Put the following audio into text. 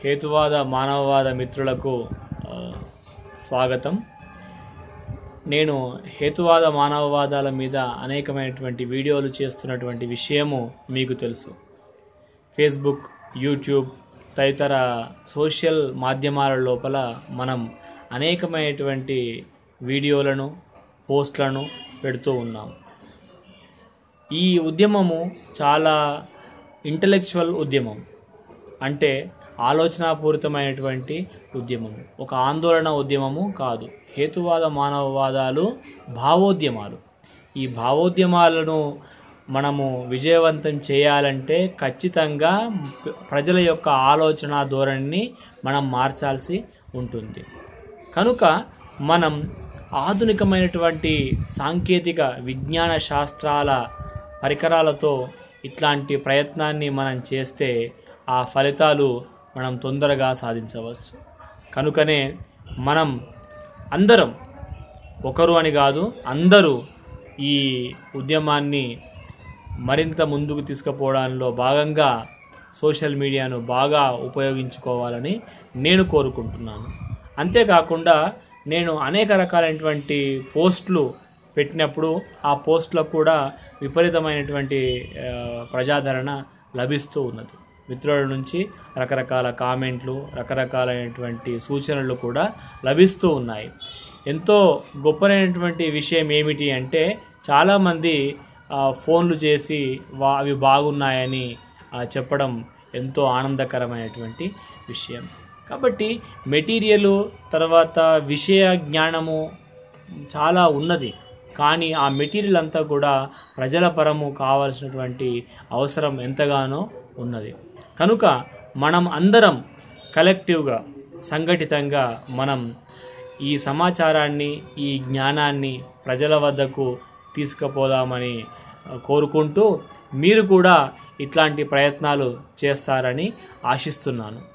హేతువాద మానవవాద మిత్రులకు ఆ, స్వాగతం నేను హేతువాద మానవవాదాల మీద అనేకమైనటువంటి వీడియోలు చేస్తున్నటువంటి విషయము మీకు తెలుసు ఫేస్బుక్ యూట్యూబ్ తదితర సోషల్ మాధ్యమాల లోపల మనం అనేకమైనటువంటి వీడియోలను పోస్ట్లను పెడుతూ ఉన్నాం ఈ ఉద్యమము చాలా ఇంటలెక్చువల్ ఉద్యమం అంటే ఆలోచనాపూరితమైనటువంటి ఉద్యమం ఒక ఆందోళన ఉద్యమము కాదు హేతువాద మానవవాదాలు భావోద్యమాలు ఈ భావోద్యమాలను మనము విజయవంతం చేయాలంటే ఖచ్చితంగా ప- ప్రజల యొక్క ఆలోచన ధోరణిని మనం మార్చాల్సి ఉంటుంది కనుక మనం ఆధునికమైనటువంటి సాంకేతిక విజ్ఞాన శాస్త్రాల పరికరాలతో ఇట్లాంటి ప్రయత్నాన్ని మనం చేస్తే ఆ ఫలితాలు మనం తొందరగా సాధించవచ్చు కనుకనే మనం అందరం ఒకరు అని కాదు అందరూ ఈ ఉద్యమాన్ని మరింత ముందుకు తీసుకుపోవడంలో భాగంగా సోషల్ మీడియాను బాగా ఉపయోగించుకోవాలని నేను కోరుకుంటున్నాను అంతేకాకుండా నేను అనేక రకాలైనటువంటి పోస్టులు పెట్టినప్పుడు ఆ పోస్టులకు కూడా విపరీతమైనటువంటి ఆ, ప్రజాదరణ లభిస్తూ ఉన్నది మిత్రుల నుంచి రకరకాల కామెంట్లు రకరకాలైనటువంటి సూచనలు కూడా లభిస్తూ ఉన్నాయి ఎంతో గొప్పనైనటువంటి విషయం ఏమిటి అంటే చాలామంది ఆ, ఫోన్లు చేసి వా అవి బాగున్నాయని ఆ, చెప్పడం ఎంతో ఆనందకరమైనటువంటి విషయం కాబట్టి మెటీరియల్ తర్వాత విషయ జ్ఞానము చాలా ఉన్నది కానీ ఆ మెటీరియల్ అంతా కూడా ప్రజల పరము కావాల్సినటువంటి అవసరం ఎంతగానో ఉన్నది కనుక మనం అందరం కలెక్టివ్గా సంఘటితంగా మనం ఈ సమాచారాన్ని ఈ జ్ఞానాన్ని ప్రజల వద్దకు తీసుకుపోదామని ఆ, కోరుకుంటూ మీరు కూడా ఇట్లాంటి ప్రయత్నాలు చేస్తారని ఆశిస్తున్నాను